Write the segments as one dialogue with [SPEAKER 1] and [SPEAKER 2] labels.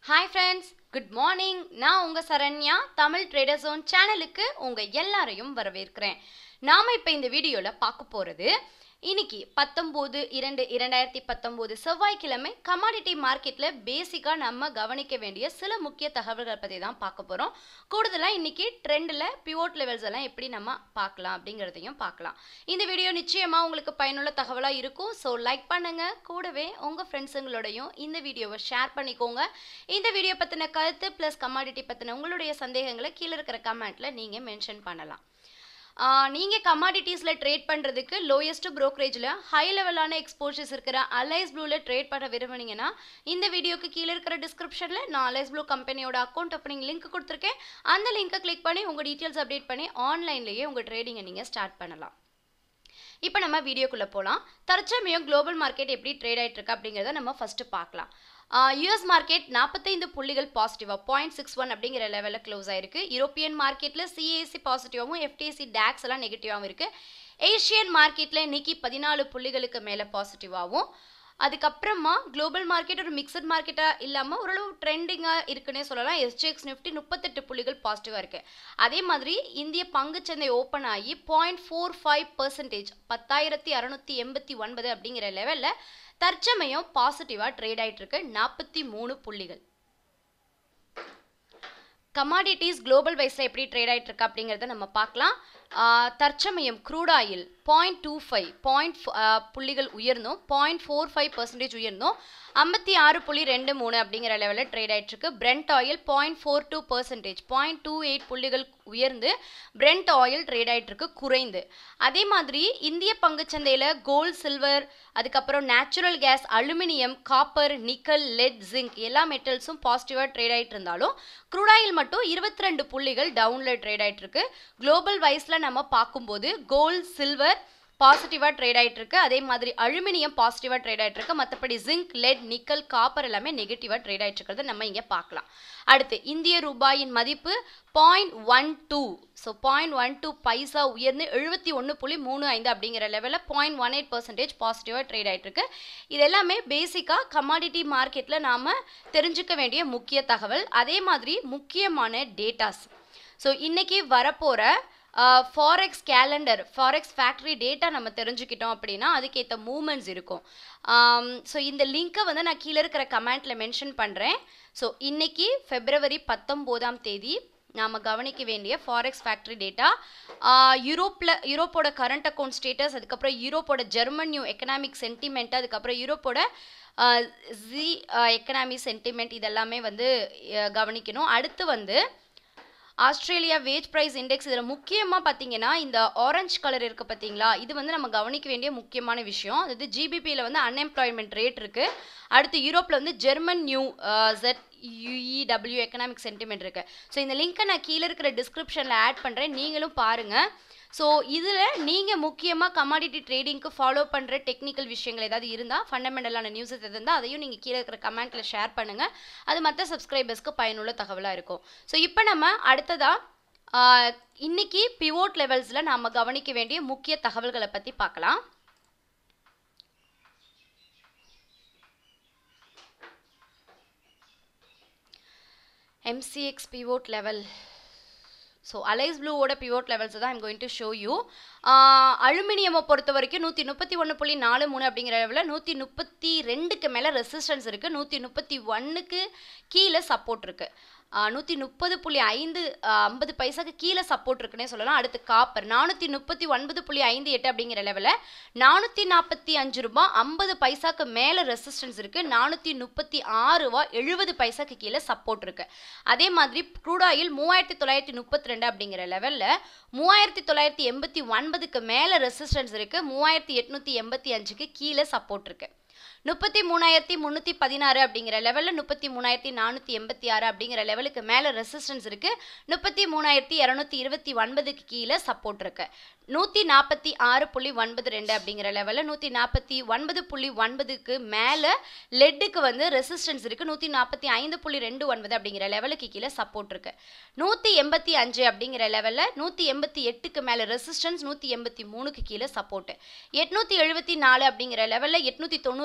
[SPEAKER 1] hi friends good morning நான் உங்கள் Saranya Tamil trader zone சேனலுக்கு உங்கள் எல்லாரையும் வரவேற்கிறேன் நாம் இப்போ இந்த வீடியோவில் பார்க்க போகிறது இன்னைக்கு பத்தொம்போது இரண்டு இரண்டாயிரத்தி பத்தொம்போது செவ்வாய்க்கிழமை கமாடிட்டி மார்க்கெட்டில் பேசிக்காக நம்ம கவனிக்க வேண்டிய சில முக்கிய தகவல்களை பற்றி தான் பார்க்க போகிறோம் கூடுதலாக இன்னைக்கு ட்ரெண்டில் பிவோட் லெவல்ஸ் எல்லாம் எப்படி நம்ம பார்க்கலாம் அப்படிங்கிறதையும் பார்க்கலாம் இந்த வீடியோ நிச்சயமாக உங்களுக்கு பயனுள்ள தகவலாக இருக்கும் ஸோ லைக் பண்ணுங்கள் கூடவே உங்கள் ஃப்ரெண்ட்ஸுங்களோடையும் இந்த வீடியோவை ஷேர் பண்ணிக்கோங்க இந்த வீடியோ பற்றின கருத்து ப்ளஸ் கமாடிட்டி பற்றின உங்களுடைய சந்தேகங்களை கீழே இருக்கிற கமெண்ட்டில் நீங்கள் மென்ஷன் பண்ணலாம் நீங்கள் கமாடிட்டிஸில் ட்ரேட் பண்ணுறதுக்கு லோயஸ்ட் ப்ரோக்கரேஜில் ஹை லெவலான எக்ஸ்போஷர்ஸ் இருக்கிற அலைஸ் ப்ளூவில் ட்ரேட் பண்ண விரும்புனீங்கன்னா இந்த வீடியோக்கு கீழே இருக்கிற டிஸ்கிரிப்ஷனில் நான் அலைஸ் ப்ளூ கம்பெனியோட அக்கௌண்ட் ஓப்பனிங் லிங்க் கொடுத்துருக்கேன் அந்த லிங்க்கை கிளிக் பண்ணி உங்கள் டீட்டெயில்ஸ் அப்டேட் பண்ணி ஆன்லைன்லேயே உங்கள் ட்ரேடிங்கை நீங்கள் ஸ்டார்ட் பண்ணலாம் இப்போ நம்ம வீடியோக்குள்ளே போகலாம் தற்சமயம் குளோபல் மார்க்கெட் எப்படி ட்ரேட் ஆகிட்டு இருக்கு அப்படிங்கிறத நம்ம ஃபஸ்ட்டு பார்க்கலாம் யூஎஸ் மார்க்கெட் நாற்பத்தைந்து புள்ளிகள் பாசிட்டிவாக பாயிண்ட் சிக்ஸ் ஒன் அப்படிங்கிற லெவலில் க்ளோஸ் ஆயிருக்கு யூரோப்பியன் மார்க்கெட்டில் சிஏசி பாசிட்டிவாகவும் எஃப்டிசி டேக்ஸ் எல்லாம் நெகட்டிவாகவும் இருக்குது ஏஷியன் மார்க்கெட்டில் இன்னைக்கு பதினாலு புள்ளிகளுக்கு மேலே பாசிட்டிவாகவும் அதுக்கப்புறமா குளோபல் மார்க்கெட் ஒரு மிக்சட் மார்க்கெட்டாக இல்லாமல் ஓரளவு ட்ரெண்டிங்காக இருக்குன்னே சொல்லலாம் எஸ்ஜிஎக்ஸ் நிஃப்டி முப்பத்தெட்டு புள்ளிகள் பாசிட்டிவாக இருக்குது அதே மாதிரி இந்திய பங்குச்சந்தை ஓப்பன் ஆகி பாயிண்ட் ஃபோர் ஃபைவ் பர்சன்டேஜ் பத்தாயிரத்தி அறநூற்றி எண்பத்தி ஒன்பது அப்படிங்கிற லெவலில் தற்சமயம் பாசிட்டிவாக ட்ரேட் ஆகிட்டு இருக்கு நாற்பத்தி மூணு புள்ளிகள் கமாடிட்டிஸ் குளோபல் வைஸில் எப்படி ட்ரேட் ஆகிட்டு இருக்கு அப்படிங்கிறத நம்ம பார்க்கலாம் தற்சமயம் crude oil point two five point புள்ளிகள் உயர்ந்தும் பாயிண்ட் ஃபோர் ஃபைவ் பர்சன்டேஜ் உயர்ந்தும் ஐம்பத்தி ஆறு புள்ளி ரெண்டு மூணு அப்படிங்கிற லெவலில் ட்ரேட் ஆகிட்டு இருக்கு Brent oil point four two percentage point two eight புள்ளிகள் உயர்ந்து பிரெண்ட் ஆயில் ட்ரேட் ஆகிட்டு இருக்கு குறைந்து அதே மாதிரி இந்திய பங்குச்சந்தையில் கோல்ட் சில்வர் அதுக்கப்புறம் natural gas aluminium copper nickel lead zinc எல்லா மெட்டல்ஸும் பாசிட்டிவாக ட்ரேட் ஆகிட்டு இருந்தாலும் க்ரூட் ஆயில் மட்டும் இருபத்தி ரெண்டு புள்ளிகள் டவுனில் ட்ரேட் ஆகிட்டு இருக்கு குளோபல் வைஸில் நம்ம பார்க்கும்போது கோல்ட் சில்வர் பாசிட்டிவாக ட்ரேட் ஆகிட்டு இருக்கு அதே மாதிரி அலுமினியம் பாசிட்டிவாக ட்ரேட் ஆகிட்டு இருக்கு மற்றபடி ஜிங்க் லெட் நிக்கல் காப்பர் எல்லாமே நெகட்டிவாக ட்ரேட் ஆகிட்டு இருக்கிறத நம்ம இங்கே பார்க்கலாம் அடுத்து இந்திய ரூபாயின் மதிப்பு point one two so point one two paisa உயர்ந்து எழுபத்தி ஒன்று புள்ளி மூணு ஐந்து அப்படிங்கிற லெவலில் பாயிண்ட் ஒன் எயிட் பர்சன்டேஜ் பாசிட்டிவாக ட்ரேட் ஆகிட்டு இருக்கு இது எல்லாமே பேசிக்காக கமாடிட்டி மார்க்கெட்டில் நாம் தெரிஞ்சுக்க வேண்டிய முக்கிய தகவல் அதே மாதிரி முக்கியமான டேட்டாஸ் ஸோ இன்றைக்கி வரப்போகிற forex calendar forex factory data நம்ம தெரிஞ்சுக்கிட்டோம் அப்படின்னா அதுக்கேற்ற மூமெண்ட்ஸ் இருக்கும் ஸோ இந்த லிங்க்கை வந்து நான் கீழே இருக்கிற கமெண்ட்டில் மென்ஷன் பண்ணுறேன் ஸோ இன்னைக்கு ஃபெப்ரவரி பத்தொம்போதாம் தேதி நாம் கவனிக்க வேண்டிய ஃபாரெக்ஸ் ஃபேக்ட்ரி டேட்டா யூரோப்பில் யூரோப்போட கரண்ட் அக்கௌண்ட் ஸ்டேட்டஸ் அதுக்கப்புறம் யூரோப்போட ஜெர்மன் நியூ எக்கனாமிக் சென்டிமெண்ட் அதுக்கப்புறம் யூரோப்போட ஜி எக்கனாமிக் சென்டிமெண்ட் இதெல்லாமே வந்து கவனிக்கணும் அடுத்து வந்து ஆஸ்திரேலியா வேஜ் ப்ரைஸ் இண்டெக்ஸ் இதில் முக்கியமாக பார்த்தீங்கன்னா இந்த ஆரஞ்சு கலர் இருக்குது பார்த்தீங்களா இது வந்து நம்ம கவனிக்க வேண்டிய முக்கியமான விஷயம் அதாவது ஜிபிபியில் வந்து அன்எம்ப்ளாய்மெண்ட் ரேட் இருக்குது அடுத்து யூரோப்பில் வந்து German new Z U E W economic sentiment இருக்குது ஸோ இந்த லிங்க்கை நான் கீழே இருக்கிற டிஸ்கிரிப்ஷனில் ஆட் பண்ணுறேன் நீங்களும் பாருங்கள் ஸோ இதில் நீங்கள் முக்கியமாக கமாடிட்டி ட்ரேடிங்க்கு ஃபாலோ பண்ணுற டெக்னிக்கல் விஷயங்கள் ஏதாவது இருந்தால் ஃபண்டமெண்டலான நியூஸ் எது இருந்தால் அதையும் நீங்கள் கீழே இருக்கிற கமெண்ட்டில் ஷேர் பண்ணுங்கள் அது மற்ற சப்ஸ்கிரைபர்ஸ்க்கு பயனுள்ள தகவலாக இருக்கும் ஸோ இப்போ நம்ம அடுத்ததாக இன்னைக்கு பிவோட் லெவல்ஸில் நாம் கவனிக்க வேண்டிய முக்கிய தகவல்களை பற்றி பார்க்கலாம் MCX pivot level so Alice ப்ளூவோட பிவோட் லெவல்ஸ் தான் I'm going to show you அலுமினியமை பொறுத்த வரைக்கும் நூற்றி முப்பத்தி ஒன்று புள்ளி நாலு மூணு அப்படிங்கிற லெவலில் நூற்றி முப்பத்தி ரெண்டுக்கு மேலே ரெசிஸ்டன்ஸ் இருக்குது நூற்றி முப்பத்தி ஒன்றுக்கு கீழே சப்போர்ட் இருக்குது நூற்றி முப்பது புள்ளி ஐந்து ஐம்பது பைசாக்கு கீழே சப்போர்ட் இருக்குன்னே சொல்லலாம் அடுத்து காப்பர் நானூற்றி முப்பத்தி ஒன்பது புள்ளி ஐந்து எட்டு அப்படிங்கிற லெவலில் நானூற்றி நாற்பத்தி அஞ்சு ரூபாய் ஐம்பது பைசாக்கு மேலே ரெசிஸ்டன்ஸ் இருக்குது நானூற்றி முப்பத்தி ஆறு ரூபா எழுபது பைசாக்கு கீழே சப்போர்ட் இருக்குது அதே மாதிரி க்ரூட் ஆயில் மூவாயிரத்தி தொள்ளாயிரத்தி முப்பத்தி ரெண்டு அப்படிங்கிற லெவலில் மூவாயிரத்தி தொள்ளாயிரத்தி எண்பத்தி ஒன்பதுக்கு மேலே ரெசிஸ்டன்ஸ் இருக்குது மூவாயிரத்தி எட்நூற்றி எண்பத்தி அஞ்சுக்கு கீழே சப்போர்ட் இருக்குது முப்பத்தி மூணாயிரத்தி முந்நூற்றி பதினாறு அப்படிங்கிற லெவலில் முப்பத்தி மூணாயிரத்தி நானூற்றி எண்பத்தி ஆறு அப்படிங்கிற லெவலுக்கு மேலே ரெசிஸ்டன்ஸ் இருக்குது முப்பத்தி மூணாயிரத்தி இரநூத்தி இருபத்தி ஒன்பதுக்கு கீழே சப்போர்ட் இருக்குது நூற்றி நாற்பத்தி ஆறு புள்ளி ஒன்பது ரெண்டு அப்படிங்கிற லெவலில் நூற்றி நாற்பத்தி ஒன்பது புள்ளி ஒன்பதுக்கு மேலே லெட்டுக்கு வந்து ரெசிஸ்டன்ஸ் இருக்குது நூற்றி நாற்பத்தி ஐந்து புள்ளி ரெண்டு ஒன்பது அப்படிங்கிற லெவலுக்கு கீழே சப்போர்ட் இருக்குது நூற்றி எண்பத்தி அஞ்சு அப்படிங்கிற லெவலில் நூற்றி எண்பத்தி எட்டுக்கு மேலே ரெசிஸ்டன்ஸ் நூற்றி எண்பத்தி மூணுக்கு கீழே சப்போர்ட்டு எட்நூற்றி எழுபத்தி நாலு அப்படிங்கிற லெவலில் எட்நூற்றி தொண்ணூறு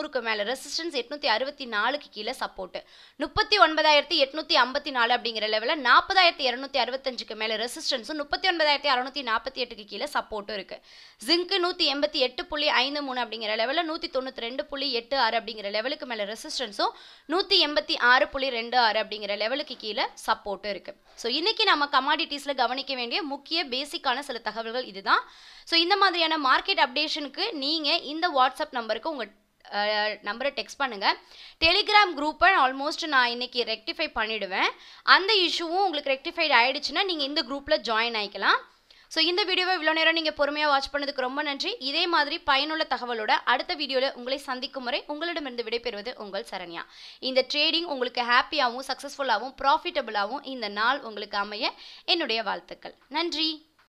[SPEAKER 1] தொண்ணூறுக்கு மேலே ரெசிஸ்டன்ஸ் எட்நூற்றி அறுபத்தி நாலுக்கு கீழே சப்போர்ட்டு முப்பத்தி ஒன்பதாயிரத்தி எட்நூற்றி ஐம்பத்தி நாலு அப்படிங்கிற லெவலில் நாற்பதாயிரத்தி இரநூத்தி அறுபத்தஞ்சுக்கு மேலே ரெசிஸ்டன்ஸும் முப்பத்தி ஒன்பதாயிரத்தி அறுநூத்தி நாற்பத்தி எட்டுக்கு கீழே சப்போர்ட்டும் இருக்குது ஜிங்க்கு நூற்றி எண்பத்தி எட்டு புள்ளி ஐந்து மூணு அப்படிங்கிற லெவலில் நூற்றி தொண்ணூற்றி ரெண்டு புள்ளி எட்டு ஆறு அப்படிங்கிற லெவலுக்கு மேலே ரெசிஸ்டன்ஸும் நூற்றி எண்பத்தி ஆறு புள்ளி ரெண்டு ஆறு அப்படிங்கிற லெவலுக்கு கீழே சப்போர்ட்டும் இருக்குது ஸோ இன்றைக்கி நம்ம கமாடிட்டிஸில் கவனிக்க வேண்டிய முக்கிய பேசிக்கான சில தகவல்கள் இதுதான் ஸோ இந்த மாதிரியான மார்க்கெட் அப்டேஷனுக்கு நீங்கள் இந்த வாட்ஸ்அப் நம்பருக்கு உங்கள் நம்பரை டெக்ஸ்ட் பண்ணுங்கள் டெலிகிராம் குரூப்பை ஆல்மோஸ்ட் நான் இன்னைக்கு ரெக்டிஃபை பண்ணிவிடுவேன் அந்த இஷ்யூவும் உங்களுக்கு ரெக்டிஃபைட் ஆகிடுச்சுன்னா நீங்கள் இந்த குரூப்பில் ஜாயின் ஆகிக்கலாம் ஸோ இந்த வீடியோவை இவ்வளோ நேரம் நீங்கள் பொறுமையாக வாட்ச் பண்ணதுக்கு ரொம்ப நன்றி இதே மாதிரி பயனுள்ள தகவலோட அடுத்த வீடியோவில் உங்களை சந்திக்கும் வரை உங்களிடமிருந்து விடைபெறுவது உங்கள் சரண்யா இந்த ட்ரேடிங் உங்களுக்கு ஹாப்பியாகவும் சக்ஸஸ்ஃபுல்லாகவும் ப்ராஃபிட்டபுளாகவும் இந்த நாள் உங்களுக்கு அமைய என்னுடைய வாழ்த்துக்கள் நன்றி